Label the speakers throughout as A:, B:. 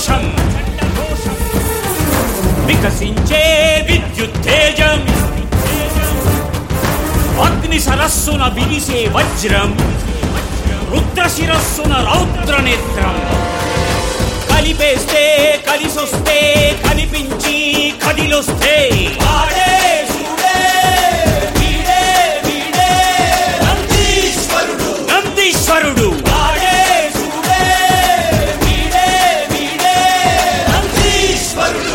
A: ఘోషం వికసించే విద్యుత్తేజం అగ్ని సరస్సున విరిసే వజ్రం రుద్ర శిరస్సున రౌద్ర నేత్రం కలిపేస్తే కలిసొస్తే కనిపించి కదిలొస్తే వాడే శివుడే, వీడే వీడే నందీశ్వరుడు నందీశ్వరుడు వాడే శివుడే, వీడే వీడే నందీశ్వరుడు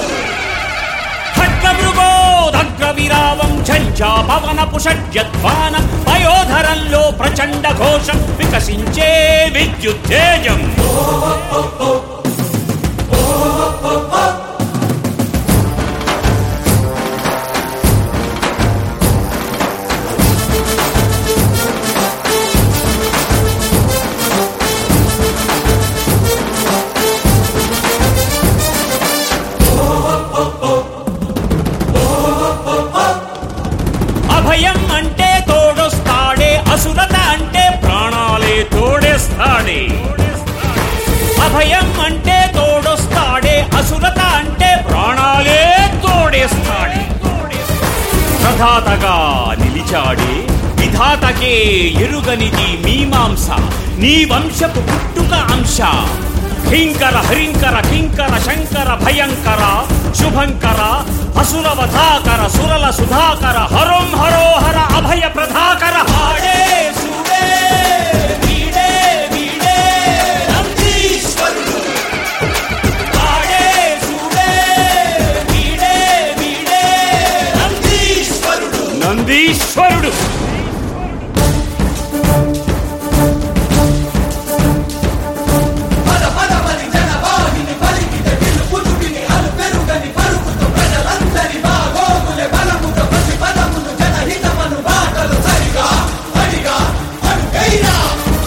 A: ఖడ్గమృగోదగ్ర విరావం ఝంఝా పవనపు షడ్యధ్వానం పయోధరంలో ప్రచండ ఘోషం వికసించే విద్యుత్తేజం అభయం అంటే తోడొస్తాడే అసురత అంటే ప్రాణాలే తోడేస్తాడే అభయం అంటే తోడొస్తాడే అసురత అంటే ప్రాణాలే తోడేస్తాడే ప్రధాతగా నిలిచాడే విధాతకే ఎరుగనిది మీమాంస నీ వంశపు పుట్టుక అంశ హింకర హరింకర కింకర శంకర భయంకర శుభంకర అసురవధాకర సురల సుధాకర హరం హరోహర అభయ ప్రధాకర హాడే శివుడే, వీడే వీడే నందీశ్వరుడు. హాడే శివుడే, వీడే వీడే నందీశ్వరుడు. నందీశ్వరుడు
B: పద పదమని జనవాహిని పలికితే పిలుపుని అలు పెరుగని పలుకుతూ ప్రజలందరి బాగోగులే బలముతో ప్రతి పదమును జనహితమను బాటలు సరిగా అడిగా అడుగైనా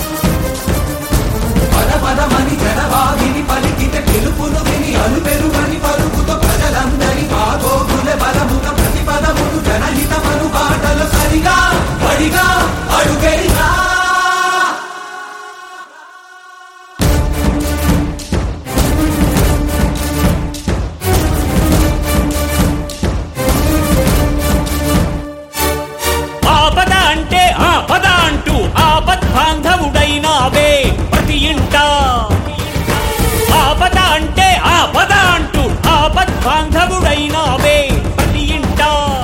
B: పద పదమని జనవాహిని పలికితే పిలుపును విని అలు పెరుగని పలుకుతూ ప్రజలందరి బాగోగులే బలముతో ప్రతి పదమును జనహితమను బాటలు సరిగా అడిగా అడుగైనా
A: ఆపద అంటే ఆ పద అంటూ ఆపద్ బాంధవుడైనావే ప్రతి ఇంట ఆపద అంటే ఆ పద అంటూ ఆపద్ బాంధవుడైనావే ప్రతి ఇంట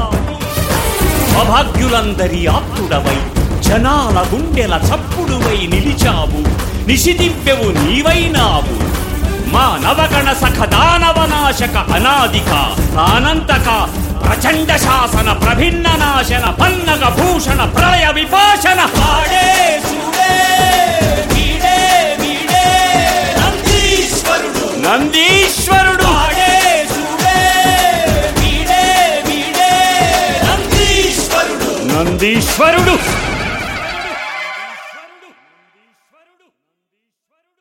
A: అభాగ్యులందరి ఆప్తుడవై జనాల గుండెల చప్పుడువై నిలిచావు నిశిదివ్యవు నీవైనావు మా నవగణ సఖ దానవ నాశక అనాదిక అనంతక ప్రచండ శాసన ప్రభిన్న నాశన పన్నగ భూషణ ప్రళయ విపాశన పాడే శివుడే, వీడే వీడే నందీశ్వరుడు నందీశ్వరుడు పాడే శివుడే, వీడే వీడే నందీశ్వరుడు నందీశ్వరుడు